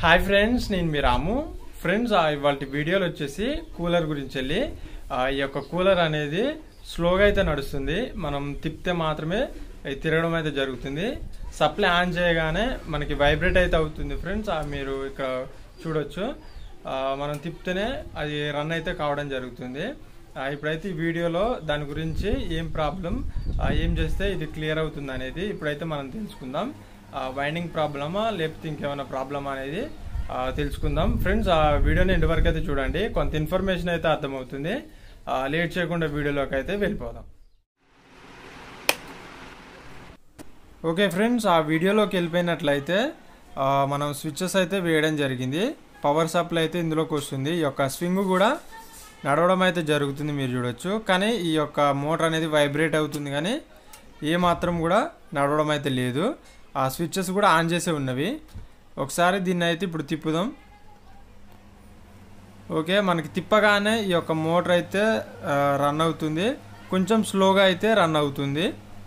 hi friends నేను మీ రాము friends ఇవాళ వీడియోలో వచ్చేసి కూలర్ గురించి వెళ్ళి ఆ, ఈ యొక్క కూలర్ అనేది స్లోగా అయితే నడుస్తుంది మనం తిప్పితే మాత్రమే ఇది తిరగడం అయితే జరుగుతుంది సప్లై ఆన్ చేయగానే మనకి వైబ్రేట్ అయితే అవుతుంది ఫ్రెండ్స్ ఆ, మీరు ఇక్కడ చూడొచ్చు ఆ, మనం తిప్పితేనే అది రన్ అయితే కావడం జరుగుతుంది ఆ, ఇప్పుడైతే ఈ వీడియోలో దాని గురించి ఏం ప్రాబ్లం ఏం చేస్తే ఇది క్లియర్ అవుతుంది అనేది ఇప్పుడైతే మనం తెలుసుకుందాం వైండింగ్ ప్రాబ్లమా లేకపోతే ఇంకేమైనా ప్రాబ్లమా అనేది ఆ, తెలుసుకుందాం ఫ్రెండ్స్ ఆ వీడియోని ఎండ్ వరకు అయితే చూడండి కొంత ఇన్ఫర్మేషన్ అయితే అర్థమవుతుంది ఆ, లేట్ చేయకుండా వీడియోలోకి అయితే వెళ్ళిపోదాం ఓకే ఫ్రెండ్స్ ఆ వీడియోలోకి వెళ్ళిపోయినట్లయితే ఆ, మనం స్విచ్చెస్ అయితే వేయడం జరిగింది పవర్ సప్లై అయితే ఇందులోకి వస్తుంది ఈ యొక్క స్వింగ్ కూడా నడవడం అయితే జరుగుతుంది మీరు చూడొచ్చు కానీ ఈ యొక్క మోటార్ అనేది వైబ్రేట్ అవుతుంది కానీ ఏ మాత్రం కూడా నడవడం అయితే లేదు ఆ స్విచ్చెస్ కూడా ఆన్ చేసే ఉన్నవి ఒకసారి దీన్ని అయితే ఇప్పుడు తిప్పుదాం ఓకే మనకి తిప్పగానే ఈ యొక్క మోటార్ అయితే ఆ, రన్ అవుతుంది కొంచెం స్లోగా అయితే రన్ అవుతుంది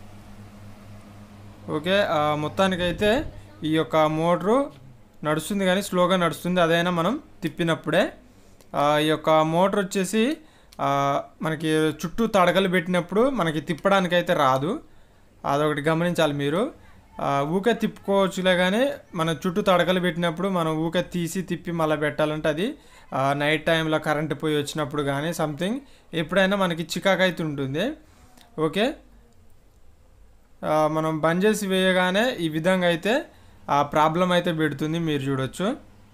ఓకే ఆ, మొత్తానికైతే ఈ యొక్క మోటరు నడుస్తుంది కానీ స్లోగా నడుస్తుంది అదైనా మనం తిప్పినప్పుడే ఆ, ఈ యొక్క మోటార్ వచ్చేసి ఆ, మనకి చుట్టూ తడకలు పెట్టినప్పుడు మనకి తిప్పడానికి అయితే రాదు అదొకటి గమనించాలి మీరు ఆ, ఊకే తిప్పుకోవచ్చులే కానీ మన చుట్టూ తడకలు పెట్టినప్పుడు మనం ఊకే తీసి తిప్పి మళ్ళీ పెట్టాలంటే అది ఆ, నైట్ టైంలో కరెంట్ పోయి వచ్చినప్పుడు కానీ సంథింగ్ ఎప్పుడైనా మనకి చికాకు అయితే ఉంటుంది ఓకే ఆ, మనం బంద్ చేసి వేయగానే ఈ విధంగా అయితే ఆ ప్రాబ్లం అయితే పెడుతుంది మీరు చూడొచ్చు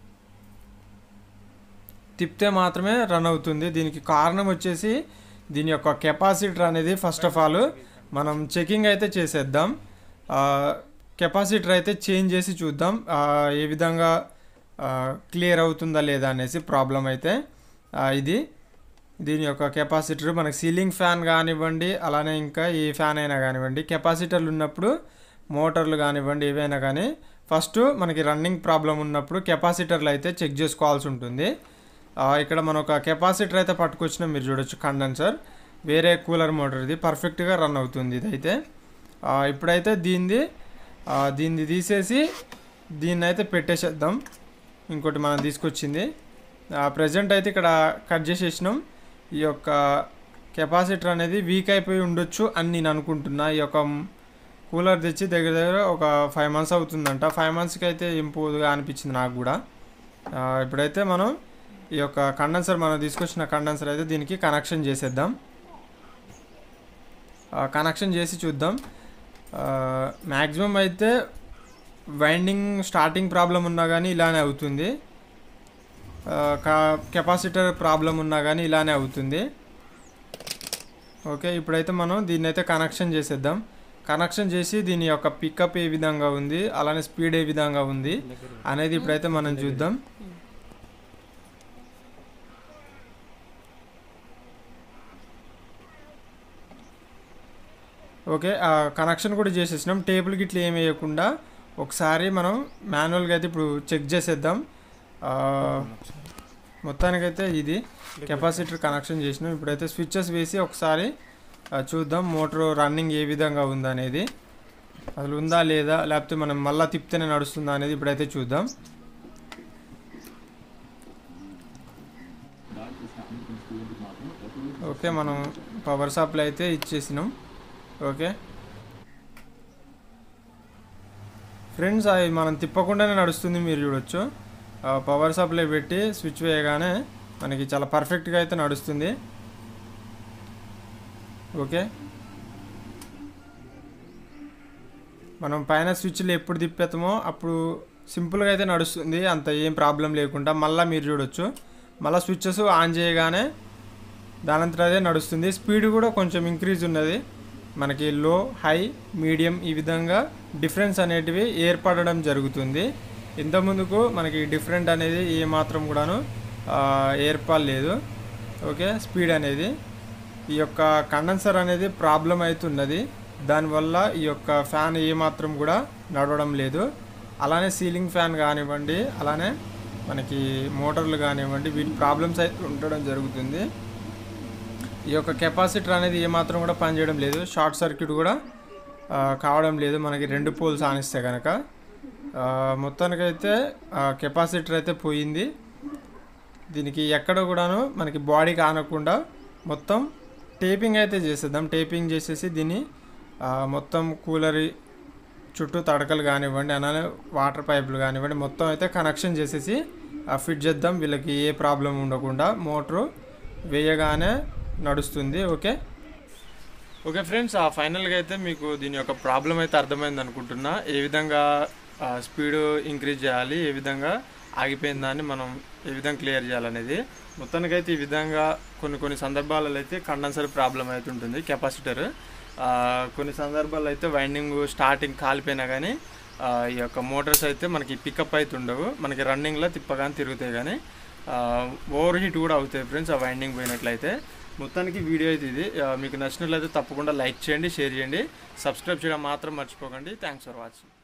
తిప్పితే మాత్రమే రన్ అవుతుంది దీనికి కారణం వచ్చేసి దీని యొక్క కెపాసిటర్ అనేది ఫస్ట్ ఆఫ్ ఆల్ మనం చెకింగ్ అయితే చేసేద్దాం కెపాసిటర్ అయితే చేంజ్ చేసి చూద్దాం ఆ, ఏ విధంగా క్లియర్ అవుతుందా లేదా అనేసి ప్రాబ్లం అయితే ఆ, ఇది దీని యొక్క కెపాసిటర్ మనకి సీలింగ్ ఫ్యాన్ కానివ్వండి అలానే ఇంకా ఏ ఫ్యాన్ అయినా కానివ్వండి కెపాసిటర్లు ఉన్నప్పుడు మోటార్లు కానివ్వండి ఏవైనా కానీ ఫస్ట్ మనకి రన్నింగ్ ప్రాబ్లం ఉన్నప్పుడు కెపాసిటర్లు అయితే చెక్ చేసుకోవాల్సి ఉంటుంది ఆ, ఇక్కడ మనం ఒక కెపాసిటర్ అయితే పట్టుకొచ్చినాం మీరు చూడొచ్చు కండెన్సర్ వేరే కూలర్ మోటార్ ఇది పర్ఫెక్ట్గా రన్ అవుతుంది ఇదైతే ఆ, ఇప్పుడైతే దీనిది ఆ, దీన్ని తీసేసి దీన్ని అయితే పెట్టేసేద్దాం ఇంకోటి మనం తీసుకొచ్చింది ప్రజెంట్ అయితే ఇక్కడ కట్ చేసేసినాం ఈ యొక్క కెపాసిటర్ అనేది వీక్ అయిపోయి ఉండొచ్చు అని నేను అనుకుంటున్నా ఈ యొక్క కూలర్ తెచ్చి దగ్గర దగ్గర ఒక ఫైవ్ మంత్స్ అవుతుందంట ఫైవ్ మంత్స్కి అయితే ఏం పోదుగా అనిపించింది నాకు కూడా ఆ, ఇప్పుడైతే మనం ఈ యొక్క కండెన్సర్ మనం తీసుకొచ్చిన కండెన్సర్ అయితే దీనికి కనెక్షన్ చేసేద్దాం కనెక్షన్ చేసి చూద్దాం మ్యాక్సిమం అయితే వైండింగ్ స్టార్టింగ్ ప్రాబ్లం ఉన్నా కానీ ఇలానే అవుతుంది కెపాసిటర్ ప్రాబ్లం ఉన్నా కానీ ఇలానే అవుతుంది ఓకే ఇప్పుడైతే మనం దీన్ని అయితే కనెక్షన్ చేసేద్దాం కనెక్షన్ చేసి దీని యొక్క పికప్ ఏ విధంగా ఉంది అలానే స్పీడ్ ఏ విధంగా ఉంది అనేది ఇప్పుడైతే మనం చూద్దాం ఓకే ఆ కనెక్షన్ కూడా చేసేసినాం టేబుల్ గిట్ల ఏం వేయకుండా ఒకసారి మనం మాన్యువల్గా అయితే ఇప్పుడు చెక్ చేసేద్దాం ఆ, మొత్తానికైతే ఇది కెపాసిటర్ కనెక్షన్ చేసినాం ఇప్పుడైతే స్విచ్చెస్ వేసి ఒకసారి ఆ, చూద్దాం మోటార్ రన్నింగ్ ఏ విధంగా ఉందనేది అసలు ఉందా లేదా లేకపోతే మనం మళ్ళీ తిప్పితేనే నడుస్తుందా అనేది ఇప్పుడైతే చూద్దాం ఓకే మనం పవర్ సప్లై అయితే ఇచ్చేసినాం ఓకే ఫ్రెండ్స్ అవి మనం తిప్పకుండానే నడుస్తుంది మీరు చూడొచ్చు ఆ పవర్ సప్లై పెట్టి స్విచ్ వేయగానే మనకి చాలా పర్ఫెక్ట్గా అయితే నడుస్తుంది ఓకే మనం పైన స్విచ్లు ఎప్పుడు తిప్పేతామో అప్పుడు సింపుల్గా అయితే నడుస్తుంది అంత ఏం ప్రాబ్లం లేకుండా మళ్ళీ మీరు చూడొచ్చు మళ్ళీ స్విచ్చెస్ ఆన్ చేయగానే దానంతట అదే నడుస్తుంది స్పీడ్ కూడా కొంచెం ఇంక్రీజ్ ఉన్నది మనకి లో హై మీడియం ఈ విధంగా డిఫరెన్స్ అనేటివి ఏర్పడడం జరుగుతుంది ఇంతకుముందుకు మనకి డిఫరెంట్ అనేది ఏ మాత్రం కూడాను ఆ, ఏర్పడలేదు ఓకే స్పీడ్ అనేది ఈ యొక్క కండెన్సర్ అనేది ప్రాబ్లం అవుతున్నది దానివల్ల ఈ యొక్క ఫ్యాన్ ఏ మాత్రం కూడా నడవడం లేదు అలానే సీలింగ్ ఫ్యాన్ కానివ్వండి అలానే మనకి మోటార్లు కానివ్వండి వీటి ప్రాబ్లమ్స్ అయితే ఉండడం జరుగుతుంది ఈ యొక్క కెపాసిటర్ అనేది ఏమాత్రం కూడా పనిచేయడం లేదు షార్ట్ సర్క్యూట్ కూడా ఆ, కావడం లేదు మనకి రెండు పోల్స్ ఆనిస్తే కనుక ఆ, మొత్తానికైతే కెపాసిటర్ అయితే పోయింది దీనికి ఎక్కడ కూడాను మనకి బాడీకి ఆనకుండా మొత్తం టేపింగ్ అయితే చేసేద్దాం టేపింగ్ చేసేసి దీన్ని ఆ, మొత్తం కూలర్ చుట్టూ తడకలు కానివ్వండి అలానే వాటర్ పైపులు కానివ్వండి మొత్తం అయితే కనెక్షన్ చేసేసి ఆ, ఫిట్ చేద్దాం వీళ్ళకి ఏ ప్రాబ్లం ఉండకుండా మోటరు వేయగానే నడుస్తుంది ఓకే ఓకే ఫ్రెండ్స్ ఆ ఫైనల్గా అయితే మీకు దీని యొక్క ప్రాబ్లం అయితే అర్థమైంది అనుకుంటున్నా ఏ విధంగా స్పీడ్ ఇంక్రీజ్ చేయాలి ఏ విధంగా ఆగిపోయిందాన్ని మనం ఏ విధంగా క్లియర్ చేయాలనేది మొత్తానికైతే ఈ విధంగా కొన్ని కొన్ని సందర్భాలలో అయితే కండెన్సర్ ప్రాబ్లం అయితే ఉంటుంది కెపాసిటర్ కొన్ని సందర్భాల్లో అయితే వైండింగ్ స్టార్టింగ్ కాలిపోయినా కానీ ఆ, ఈ యొక్క మోటార్స్ అయితే మనకి పికప్ అయితే ఉండవు మనకి రన్నింగ్లో తిప్పగానే తిరుగుతాయి కానీ ఓవర్ హీట్ కూడా అవుతాయి ఫ్రెండ్స్ ఆ వైండింగ్ పోయినట్లయితే మొత్తానికి వీడియో అయితే ఇది ఆ, మీకు నచ్చినట్లయితే తప్పకుండా లైక్ చేయండి షేర్ చేయండి సబ్స్క్రైబ్ చేయడం మాత్రం మర్చిపోకండి థ్యాంక్స్ ఫర్ వాచింగ్